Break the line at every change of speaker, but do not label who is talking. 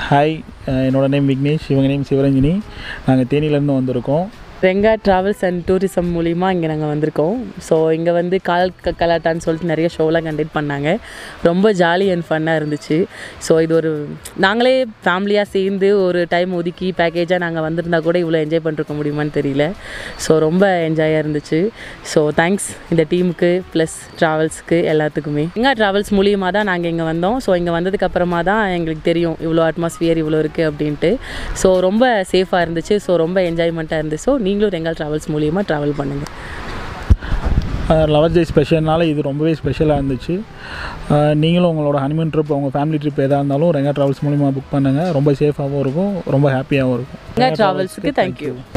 hi என்னோட name Vignesh இவங்க name Sivaranjini நாங்கள் தேனியிலேருந்து வந்திருக்கோம்
ரெங்கா ட்ராவல்ஸ் அண்ட் டூரிசம் மூலிமா இங்கே நாங்கள் வந்திருக்கோம் ஸோ இங்கே வந்து கால் க- கலாட்டான்னு சொல்லிட்டு நிறைய ஷோலாம் கண்டக்ட் பண்ணாங்க ரொம்ப ஜாலி அண்ட் ஃபன்னாக இருந்துச்சு ஸோ இது ஒரு நாங்களே ஃபேமிலியாக சேர்ந்து ஒரு டைம் ஒதுக்கி பேக்கேஜாக நாங்கள் வந்திருந்தா கூட இவ்வளோ என்ஜாய் பண்ணிருக்க முடியுமான்னு தெரியல ஸோ ரொம்ப என்ஜாயாக இருந்துச்சு ஸோ தேங்க்ஸ் இந்த டீமுக்கு ப்ளஸ் ட்ராவல்ஸ்க்கு எல்லாத்துக்குமே ரெங்கா ட்ராவல்ஸ் மூலியமாக தான் நாங்கள் இங்கே வந்தோம் ஸோ இங்கே வந்ததுக்கு அப்புறமா தான் எங்களுக்கு தெரியும் இவ்வளோ அட்மாஸ்பியர் இவ்வளோ இருக்குது அப்படின்ட்டு ஸோ ரொம்ப சேஃபாக இருந்துச்சு ஸோ ரொம்ப என்ஜாய்மெண்ட்டாக இருந்துச்சு ஸோ நீங்களும் ரெங்கல் ட்ராவல்ஸ் மூலியமாக ட்ராவல் பண்ணுங்கள்
லவர் டே ஸ்பெஷல்னால இது ரொம்பவே ஸ்பெஷலாக இருந்துச்சு அஹ், நீங்களும் உங்களோட ஹனிமூன் ட்ரிப் உங்கள் ஃபேமிலி ட்ரிப் எதாக இருந்தாலும் ரெங்கா ட்ராவல்ஸ் மூலிமா புக் பண்ணுங்கள் ரொம்ப சேஃபாகவும் இருக்கும் ரொம்ப ஹாப்பியாகவும் இருக்கும்
ரெங்கா ட்ராவல்ஸுக்கு தேங்க்யூ